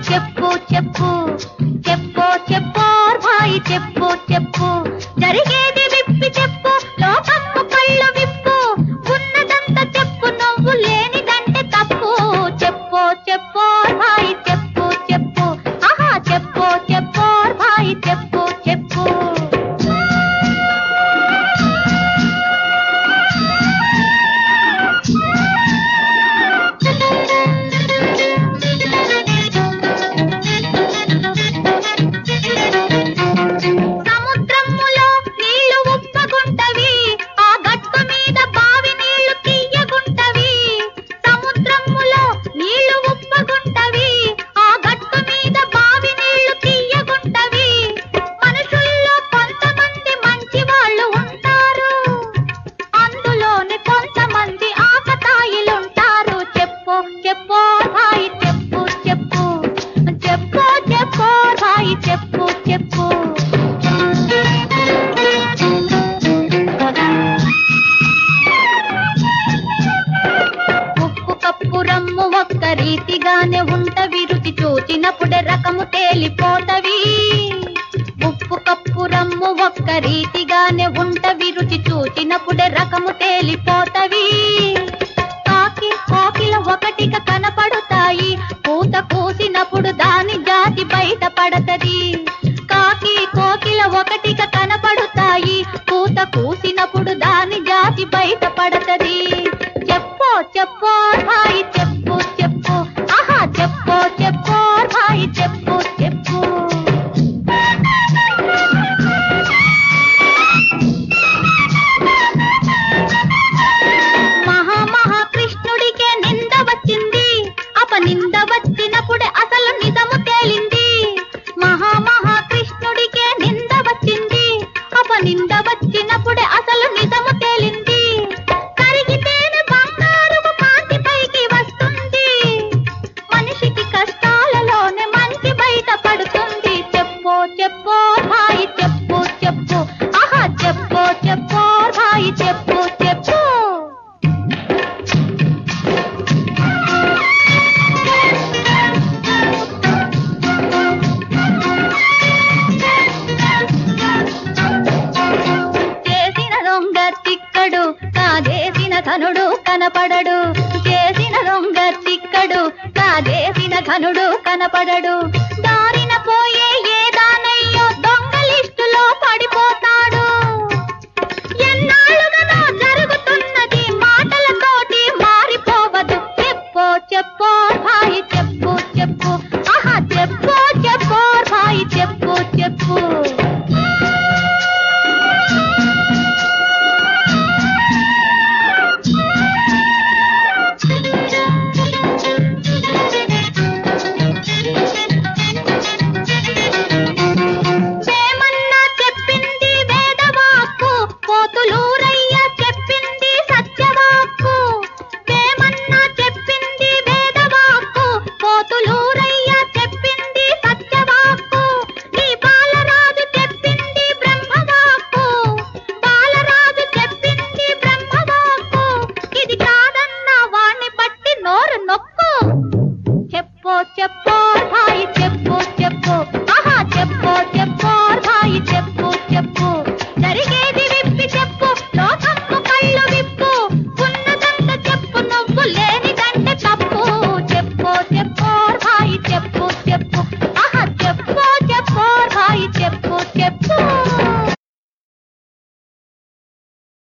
చెప్పు చెప్పు చెప్పు చెప్పు భాయి చెప్పు చెప్పు జరిగేది విప్పి చెప్పు లోకమ్మ కళ్ళు విప్పు ఉన్నదంతా చెప్పు నువ్వు లేనిదంటే తప్పు చెప్పు చెప్పు భాయి చెప్పు చెప్పు ఆహా చెప్పు చెప్పు భాయి చెప్పు చెప్పు సముద్రములో నీళ్లు ఉప్పగుంటవి ఆ గట్టు మీద బావి నీళ్లు తీయగుంటవి సముద్రములో నీళ్లు ఉప్పగుంటవి ఆ గట్టు మీద బావి నీళ్లు తీయగుంటవి మనుషుల్లో కొంతమంది మంచి వాళ్ళు ఉంటారు అందులోని కొంతమంది ఆకతాయిలుంటారు చెప్పు చెప్పు భాయి చెప్పు చెప్పు చెప్పు చెప్పు భాయి చెప్పు చెప్పు ఉప్పు కప్పు రమ్ము ఒక్క రీతిగానే ఉంటవి రుచి చూచినప్పుడే రకము తేలిపోతవి ఉప్పు కప్పు రమ్ము ఒక్క రీతిగానే ఉంటవి రుచి చూచినప్పుడే రకము తేలిపోతవి కాకి కోకిల ఒకటిగా కనపడుతాయి పూత కూసినప్పుడు దాని జాతి బయట పడతది కాకి కోకిల ఒకటిగా కనపడుతాయి పూత కూసినప్పుడు దాని జాతి బయట పడతది చెప్పు చెప్పు భాయి చెప్పు చెప్పు ఆహా చెప్పు చెప్పు భాయి చెప్పు చెప్పు మహా మహా కృష్ణుడికే నింద వచ్చింది అపనింద వచ్చినప్పుడే అసలు నిజము తేలింది మహా మహా కృష్ణుడికే నింద వచ్చింది అపనింద వచ్చినప్పుడే అసలు నిజము తేలింది కరిగితేనే బంగారుపు కాంతి పైకి వస్తుంది మనిషికి కష్టాలలోనే మంచి బయట పడుతుంది చెప్పు చెప్పు భాయి చెప్పు చెప్పు ఆహా చెప్పు చెప్పు భాయి చెప్పు చెప్పు చేసిన దొంగ తిక్కడు కాదేసిన ధనుడు కనపడడు చేసిన దొంగ తిక్కడు కాదేసిన ఘనుడు కనపడడు